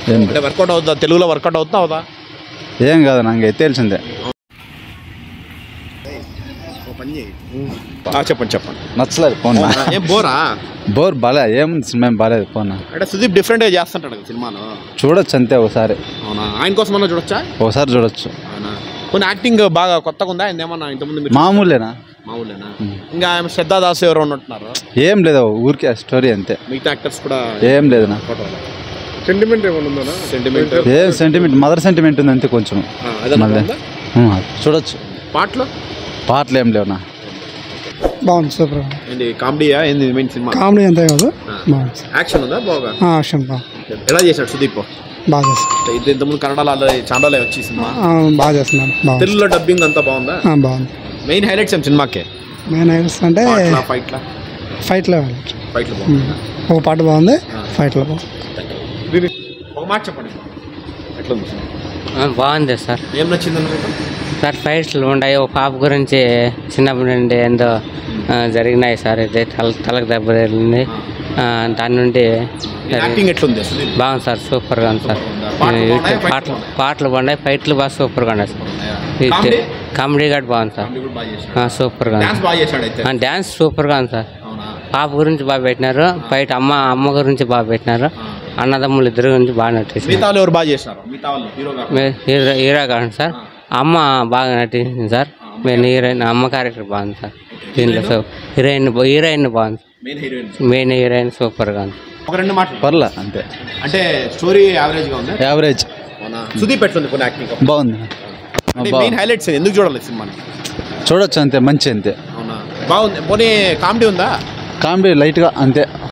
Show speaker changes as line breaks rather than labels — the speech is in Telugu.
ఏం
అంటే వర్కౌట్ అవుతుందా తెలుగులో వర్కౌట్ అవుతుందా అవుదా
ఏం కాదు నాకు తెలిసిందే
చెప్పండి చెప్పండి
నచ్చలేదు ఫోన్
ఏం బోరా
బోర్ బాలే ఏముంది సినిమా ఏం బాలేదు ఫోన్
అంటే సుదీప్ డిఫరెంట్గా చేస్తుంటాడు కదా సినిమాను
చూడొచ్చు అంతే ఒకసారి
అవునా ఆయన కోసం అన్నా చూడొచ్చా
ఒకసారి చూడొచ్చు
అవునా కొన్ని యాక్టింగ్ బాగా కొత్తగా ఉందా ఆయన ఏమన్నా ఇంతకుముందు మీరు
మామూలేనా
మామూలేనా ఇంకా ఆయన శ్రద్ధాదాస్ ఎవరు ఉన్నట్టున్నారు
ఏం లేదు ఊరికే స్టోరీ అంతే
మిగతా యాక్టర్స్ కూడా
ఏం లేదునా
సెంటిమెంట్ ఏమైనా ఉందా సెంటిమెంట్
ఏం సెంటిమెంట్ మదర్ సెంటిమెంట్ ఉంది అంతే కొంచెం మళ్ళీ ఉమ్, చూడొచ్చు
పాటలు
పాటలు ఏం లేవునా
బాగుంది సూపర్
ఏంటి కామెడీయా ఏంది మెయిన్ సినిమా
కామెడీ అంతే కాదు బాగుంది
యాక్షన్ ఉందా బాగా
యాక్షన్ బాగా
ఎలా చేశాడు సుదీప్
బాగా చేస్తున్నాడు
ఇది ఇంతకుముందు కన్నడలో ఆల్రెడీ చాండాలే వచ్చి సినిమా
బాగా చేస్తున్నాడు బాగుంది
తెలుగులో డబ్బింగ్ అంతా బాగుందా
ఆ, బాగుంది
మెయిన్ హైలైట్స్ ఏం సినిమాకే
మెయిన్ హైలైట్స్ అంటే
పాటలా ఫైట్లా
ఫైట్లో
ఫైట్లు బాగుంది
ఒక పాట బాగుంది ఫైట్లో బాగుంది
ఒక మాట చెప్పండి ఎట్లుంది సినిమా?
బాగుంది సార్
ఏం నచ్చింది మీకు
సార్ ఫైట్స్లు ఉన్నాయి ఒక పాప గురించి చిన్నప్పటి నుండి ఏందో ఆ, జరిగినాయి సార్ ఇది తల తలకు దెబ్బ తగిలింది ఆ, దాని నుండి
యాక్టింగ్ ఎట్లుంది సుదీప్
బాగుంది సార్ సూపర్గా ఉంది సార్
పాటలు
ఈ
బాగున్నాయా?
పాటలు పాటలు బాగున్నాయి ఫైట్లు బాగా సూపర్గా ఉన్నాయి సార్ ఈ
కామెడీ?
కామెడీ కూడా బాగుంది సార్
కామెడీ కూడా బాగా చేశాడు
ఆ, సూపర్గా ఉంది
డాన్స్ బాగా చేశాడు అయితే
ఆ, డ్యాన్స్ సూపర్గా ఉంది సార్
అవునా
పాప గురించి బాగా పెట్టినారు ఫైట్ అమ్మ అమ్మ గురించి బాగా పెట్టినారు అన్నదమ్ములు ఇద్దరు గురించి బాగా నటించారు
మిగతా వాళ్ళు ఎవరు బాగా చేసినారు మిగతా వాళ్ళు హీరోగా
మే- హీరో హీరో కాదు సార్ అమ్మ బాగా నటించింది సార్ నేను హీరోయిన్ అమ్మ క్యారెక్టర్ బాగుంది సార్ దీంట్లో సో హీరోయిన్ హీరోయిన్ బాగుంది
మెయిన్ హీరోయిన్
మెయిన్ హీరోయిన్ సూపర్గా ఉంది
ఒక రెండు మాటలు
పర్లే అంతే
అంటే స్టోరీ యావరేజ్ గా ఉంది
యావరేజ్
అవునా సుదీప్ ఎట్లుంది కొన్ని యాక్టింగ్
బాగుంది
అంటే మెయిన్ హైలైట్స్ ఎందుకు చూడాలి సినిమాని
చూడొచ్చు అంతే మంచి అంతే
అవునా బాగుంది పోనీ కామెడీ ఉందా
కామెడీ లైట్గా అంతే